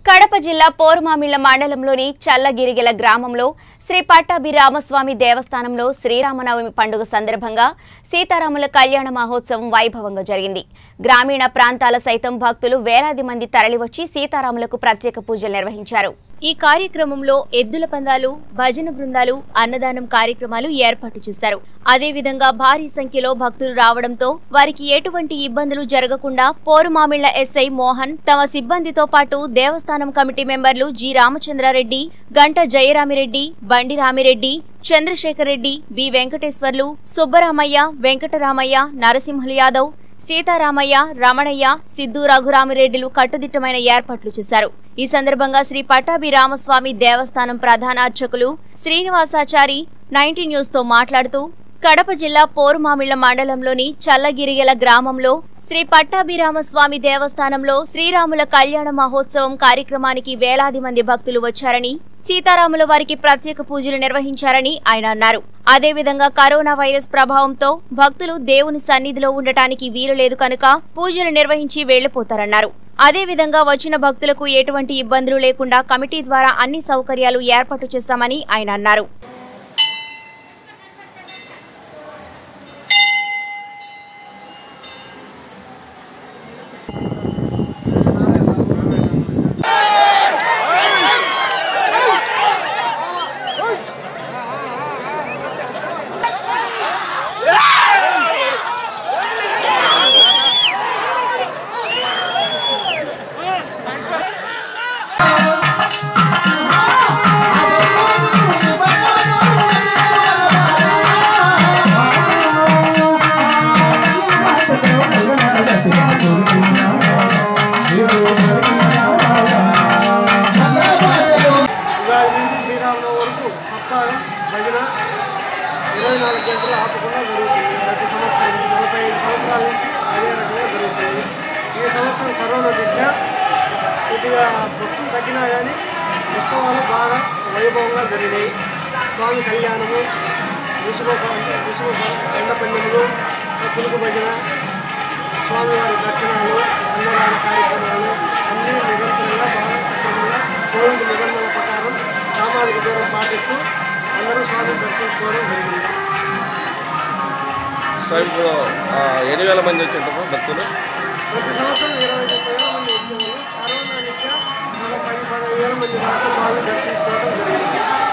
కడప జిల్లా పోరుమామిళ్ల మండలంలోని చల్లగిరిగెల గ్రామంలో శ్రీ పట్టాభి రామస్వామి దేవస్థానంలో శ్రీరామనవమి పండుగ సందర్భంగా సీతారాముల కళ్యాణ మహోత్సవం వైభవంగా జరిగింది గ్రామీణ ప్రాంతాల సైతం భక్తులు వేలాది మంది తరలివచ్చి సీతారాములకు ప్రత్యేక పూజలు నిర్వహించారు ఈ కార్యక్రమంలో ఎద్దుల పందాలు భజన బృందాలు అన్నదానం కార్యక్రమాలు ఏర్పాటు చేశారు అదేవిధంగా భారీ సంఖ్యలో భక్తులు రావడంతో వారికి ఎటువంటి ఇబ్బందులు జరగకుండా పోరుమామిళ్ల ఎస్ఐ మోహన్ తమ సిబ్బందితో పాటు దేవస్థానం కమిటీ మెంబర్లు జి రామచంద్రారెడ్డి గంట జయరామిరెడ్డి బండి రామిరెడ్డి చంద్రశేఖర్ రెడ్డి బి వెంకటేశ్వర్లు సుబ్బరామయ్య వెంకటరామయ్య నరసింహులు యాదవ్ సీతారామయ్య రమణయ్య సిద్దు రఘురామిరెడ్డిలు కట్టుదిట్టమైన ఏర్పాట్లు చేశారు ఈ సందర్భంగా శ్రీ పట్టాభి రామస్వామి దేవస్థానం ప్రధాన అర్చకులు శ్రీనివాసాచారి నైన్టీ న్యూస్ తో మాట్లాడుతూ కడప జిల్లా పోరుమామిళ్ల మండలంలోని చల్లగిరిగెల గ్రామంలో శ్రీ పట్టాభిరామస్వామి దేవస్థానంలో శ్రీరాముల కళ్యాణ మహోత్సవం కార్యక్రమానికి వేలాది మంది భక్తులు వచ్చారని సీతారాముల వారికి ప్రత్యేక పూజలు నిర్వహించారని ఆయన అన్నారు అదేవిధంగా కరోనా వైరస్ ప్రభావంతో భక్తులు దేవుని సన్నిధిలో ఉండటానికి వీలు లేదు కనుక పూజలు నిర్వహించి వెళ్లిపోతారన్నారు అదేవిధంగా వచ్చిన భక్తులకు ఎటువంటి ఇబ్బందులు లేకుండా కమిటీ ద్వారా అన్ని సౌకర్యాలు ఏర్పాటు చేశామని ఆయన అన్నారు ఉగాది నుండి శ్రీరామనవమి వరకు సప్తాహం భజన ఇరవై నాలుగు గంటలు ఆపకుండా జరుగుతుంది ప్రతి సంవత్సరం నలభై ఐదు సంవత్సరాల నుంచి అదే రకంగా జరుగుతుంది ఈ సంవత్సరం కరోనా దృష్ట్యా కొద్దిగా భక్తులు తగ్గినా కానీ ఉత్సవాలు బాగా వైభవంగా జరిగినాయి స్వామి కళ్యాణము రుసుమ రుసుమ ఎండ పందెములు పులుగు భజన స్వామివారి దర్శనాలు అన్నదాన కార్యక్రమాలు అన్నీ నిరంతరంగా బాగా సక్రమంగా కోవిడ్ నిబంధనల ప్రకారం సామాజిక దూరం పాటిస్తూ అందరూ స్వామిని దర్శించుకోవడం జరిగింది స్వయంలో ఆ, ఎన్ని వేల మంది వచ్చింటారు భక్తులు ప్రతి సంవత్సరం ఇరవై ముప్పై వేల మంది వచ్చేవాళ్ళు కరోనా రీత్యా ఒక పది పదహైదు వేల మంది దాకా స్వామిని దర్శించుకోవడం జరిగింది